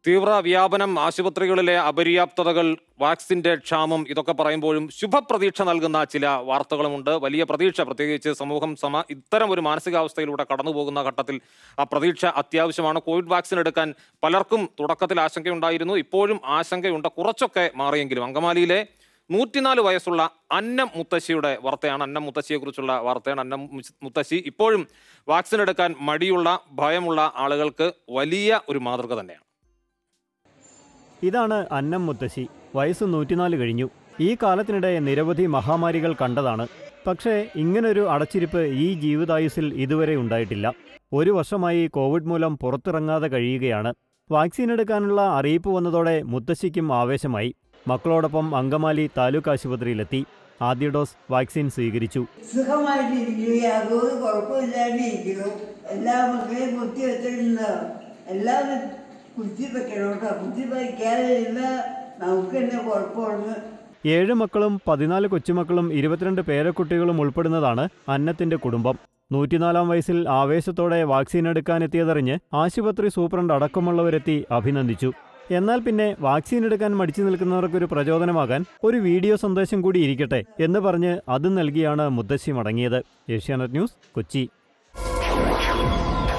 തീവ്ര വ്യാപനം ആശുപത്രികളിലെ അപര്യാപ്തതകൾ വാക്സിന്റെ ക്ഷാമം ഇതൊക്കെ പറയുമ്പോഴും ശുഭപ്രതീക്ഷ നൽകുന്ന ചില വാർത്തകളുമുണ്ട് വലിയ പ്രതീക്ഷ പ്രത്യേകിച്ച് സമൂഹം സമ ഇത്തരം ഒരു മാനസികാവസ്ഥയിലൂടെ കടന്നു പോകുന്ന ഘട്ടത്തിൽ ആ പ്രതീക്ഷ അത്യാവശ്യമാണ് കോവിഡ് വാക്സിൻ എടുക്കാൻ പലർക്കും തുടക്കത്തിൽ ആശങ്കയുണ്ടായിരുന്നു ഇപ്പോഴും ആശങ്കയുണ്ട് കുറച്ചൊക്കെ മാറിയെങ്കിലും അങ്കമാലിയിലെ നൂറ്റിനാല് വയസ്സുള്ള അന്നം മുത്തശ്ശിയുടെ വാർത്തയാണ് അന്നം മുത്തശ്ശിയെ കുറിച്ചുള്ള വാർത്തയാണ് അന്നം മുസ്- മുത്തശ്ശി ഇപ്പോഴും വാക്സിൻ എടുക്കാൻ മടിയുള്ള ഭയമുള്ള ആളുകൾക്ക് വലിയ ഒരു മാതൃക തന്നെയാണ് ഇതാണ് അന്നം മുത്തശ്ശി വയസ്സ് നൂറ്റിനാല് കഴിഞ്ഞു ഈ കാലത്തിനിടെ നിരവധി മഹാമാരികൾ കണ്ടതാണ് പക്ഷേ ഇങ്ങനൊരു അടച്ചിരിപ്പ് ഈ ജീവിതായുസിൽ ഇതുവരെ ഉണ്ടായിട്ടില്ല ഒരു വർഷമായി കോവിഡ് മൂലം പുറത്തിറങ്ങാതെ കഴിയുകയാണ് വാക്സിൻ എടുക്കാനുള്ള അറിയിപ്പ് വന്നതോടെ മുത്തശ്ശിക്കും ആവേശമായി മക്കളോടൊപ്പം അങ്കമാലി താലൂക്ക് ആശുപത്രിയിലെത്തി ആദ്യ ഡോസ് വാക്സിൻ സ്വീകരിച്ചു സുഖമായിട്ടിരിക്കുന്നു യാതൊരു കുഴപ്പമില്ലാണ്ടിരിക്കുന്നു എല്ലാ മക്കളെയും കുത്തി വെച്ചിട്ടുണ്ട് എല്ലാം കുത്തി വെക്കണം കേട്ടോ കുത്തി വയ്ക്കാതെ ഇരുന്ന് നമുക്ക് തന്നെ കുഴപ്പമാണ് ഏഴ് മക്കളും പതിനാല് കൊച്ചുമക്കളും ഇരുപത്തിരണ്ട് പേരക്കുട്ടികളും ഉൾപ്പെടുന്നതാണ് അന്നത്തിന്റെ കുടുംബം നൂറ്റിനാലാം വയസ്സിൽ ആവേശത്തോടെ വാക്സിൻ എടുക്കാനെത്തിയതറിഞ്ഞ് ആശുപത്രി സൂപ്രണ്ട് അടക്കമുള്ളവരെത്തി അഭിനന്ദിച്ചു എന്നാൽ പിന്നെ വാക്സിൻ എടുക്കാൻ മടിച്ചു നിൽക്കുന്നവർക്കൊരു പ്രചോദനമാകാൻ ഒരു വീഡിയോ സന്ദേശം കൂടി ഇരിക്കട്ടെ എന്ന് പറഞ്ഞ് അത് നൽകിയാണ് മുത്തശ്ശി മടങ്ങിയത് ഏഷ്യാനെറ്റ് ന്യൂസ് കൊച്ചി